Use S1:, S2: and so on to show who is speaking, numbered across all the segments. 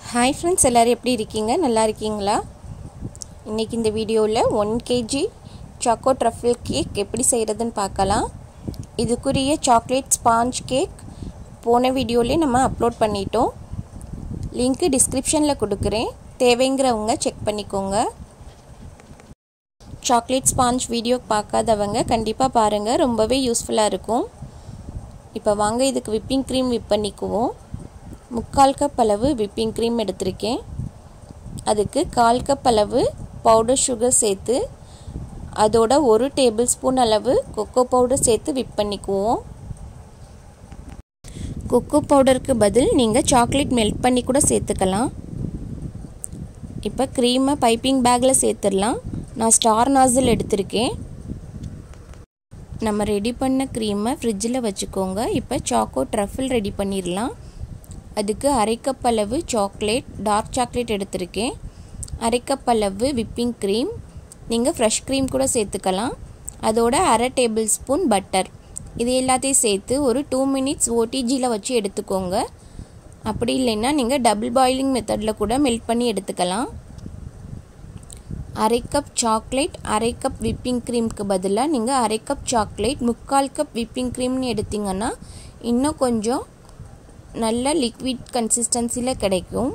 S1: hi friends எல்லோரும் எப்படி இருக்கீங்க நல்லா இருக்கீங்களா இன்றைக்கி இந்த வீடியோவில் one KG choco truffle cake எப்படி செய்கிறதுன்னு பார்க்கலாம் இதுக்குரிய சாக்லேட் ஸ்பாஞ்ச் கேக் போன வீடியோவிலே நம்ம அப்லோட் பண்ணிட்டோம் லிங்க்கு டிஸ்கிரிப்ஷனில் கொடுக்குறேன் தேவைங்கிறவங்க செக் பண்ணிக்கோங்க சாக்லேட் ஸ்பாஞ்ச் வீடியோ பார்க்காதவங்க கண்டிப்பாக பாருங்கள் ரொம்பவே யூஸ்ஃபுல்லாக இருக்கும் இப்போ வாங்க இதுக்கு விப்பிங் க்ரீம் விப் பண்ணிக்குவோம் முக்கால் கப் அளவு விப்பிங் க்ரீம் எடுத்திருக்கேன் அதுக்கு கால் கப் அளவு பவுடர் சுகர் சேர்த்து அதோட ஒரு டேபிள் ஸ்பூன் அளவு கொக்கோ பவுடர் சேர்த்து விப் பண்ணிக்குவோம் கொக்கோ பவுடருக்கு பதில் நீங்கள் சாக்லேட் மெல்ட் பண்ணி கூட சேர்த்துக்கலாம் இப்போ க்ரீமை பைப்பிங் பேக்கில் சேர்த்துடலாம் நான் ஸ்டார் நாசில் எடுத்திருக்கேன் நம்ம ரெடி பண்ண க்ரீமை ஃப்ரிட்ஜில் வச்சுக்கோங்க இப்போ சாக்கோ ட்ரஃபிள் ரெடி பண்ணிடலாம் அதுக்கு அரை கப் அளவு சாக்லேட் டார்க் சாக்லேட் எடுத்திருக்கேன் அரை கப் அளவு விப்பிங் க்ரீம் நீங்கள் ஃப்ரெஷ் க்ரீம் கூட சேர்த்துக்கலாம் அதோட அரை டேபிள் ஸ்பூன் பட்டர் இது எல்லாத்தையும் சேர்த்து ஒரு டூ மினிட்ஸ் ஓடிஜியில் வச்சு எடுத்துக்கோங்க அப்படி இல்லைன்னா நீங்கள் டபுள் பாயிலிங் மெத்தடில் கூட மெல்ட் பண்ணி எடுத்துக்கலாம் அரை கப் சாக்லேட் அரை கப் விப்பிங் க்ரீம்க்கு பதிலாக நீங்கள் அரை கப் சாக்லேட் முக்கால் கப் விப்பிங் க்ரீம்னு எடுத்திங்கன்னா இன்னும் கொஞ்சம் நல்ல லிக்விட் கன்சிஸ்டன்சியில் கிடைக்கும்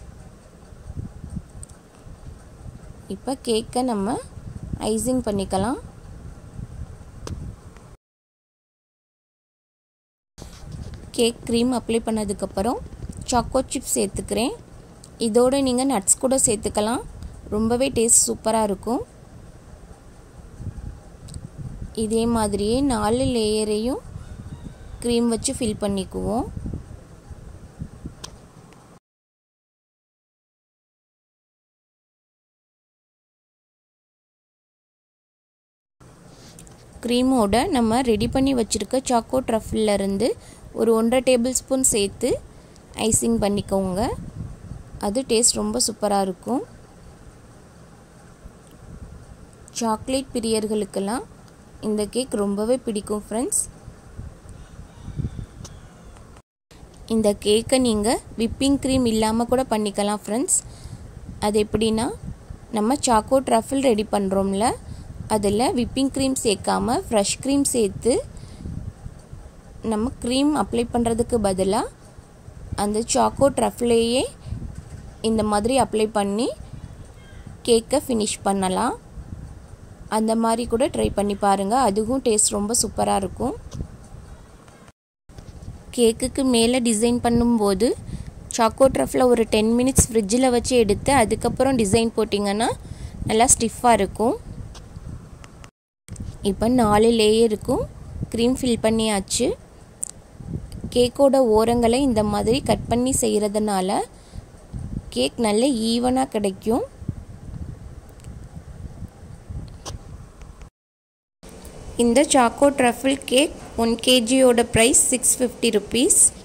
S1: இப்போ கேக்கை நம்ம ஐசிங் பண்ணிக்கலாம் கேக் க்ரீம் அப்ளை பண்ணதுக்கப்புறம் சாக்கோ சிப்ஸ் சேர்த்துக்கிறேன் இதோடு நீங்கள் நட்ஸ் கூட சேர்த்துக்கலாம் ரொம்பவே டேஸ்ட் சூப்பராக இருக்கும் இதே மாதிரியே நாலு லேயரையும் க்ரீம் வச்சு ஃபில் பண்ணிக்குவோம் க்ரீமோட நம்ம ரெடி பண்ணி வச்சுருக்க சாக்கோ ட்ரஃபில்லேருந்து ஒரு ஒன்றரை டேபிள் ஸ்பூன் சேர்த்து ஐசிங் பண்ணிக்கோங்க அது டேஸ்ட் ரொம்ப சூப்பராக இருக்கும் சாக்லேட் பிரியர்களுக்கெல்லாம் இந்த கேக் ரொம்பவே பிடிக்கும் ஃப்ரெண்ட்ஸ் இந்த கேக்கை நீங்கள் விப்பிங் க்ரீம் இல்லாமல் கூட பண்ணிக்கலாம் ஃப்ரெண்ட்ஸ் அது எப்படின்னா நம்ம சாக்கோ ட்ரஃபிள் ரெடி பண்ணுறோம்ல அதில் விப்பிங் க்ரீம் சேர்க்காம ஃப்ரெஷ் க்ரீம் சேர்த்து நம்ம க்ரீம் அப்ளை பண்ணுறதுக்கு பதிலாக அந்த சாக்கோ ட்ரஃப்லேயே இந்த மாதிரி அப்ளை பண்ணி கேக்கை ஃபினிஷ் பண்ணலாம் அந்த மாதிரி கூட ட்ரை பண்ணி பாருங்கள் அதுவும் டேஸ்ட் ரொம்ப சூப்பராக இருக்கும் கேக்குக்கு மேலே டிசைன் பண்ணும்போது சாக்கோ ட்ரஃபில் ஒரு டென் மினிட்ஸ் ஃப்ரிட்ஜில் வச்சு எடுத்து அதுக்கப்புறம் டிசைன் போட்டிங்கன்னா நல்லா ஸ்டிஃபாக இருக்கும் இப்போ நாலு லேயருக்கும் க்ரீம் ஃபில் பண்ணியாச்சு கேக்கோட ஓரங்களை இந்த மாதிரி கட் பண்ணி செய்கிறதுனால கேக் நல்ல ஈவனாக கிடைக்கும் இந்த சாக்கோ ட்ரஃபிள் கேக் ஒன் கேஜியோட ப்ரைஸ் சிக்ஸ் ஃபிஃப்டி ருபீஸ்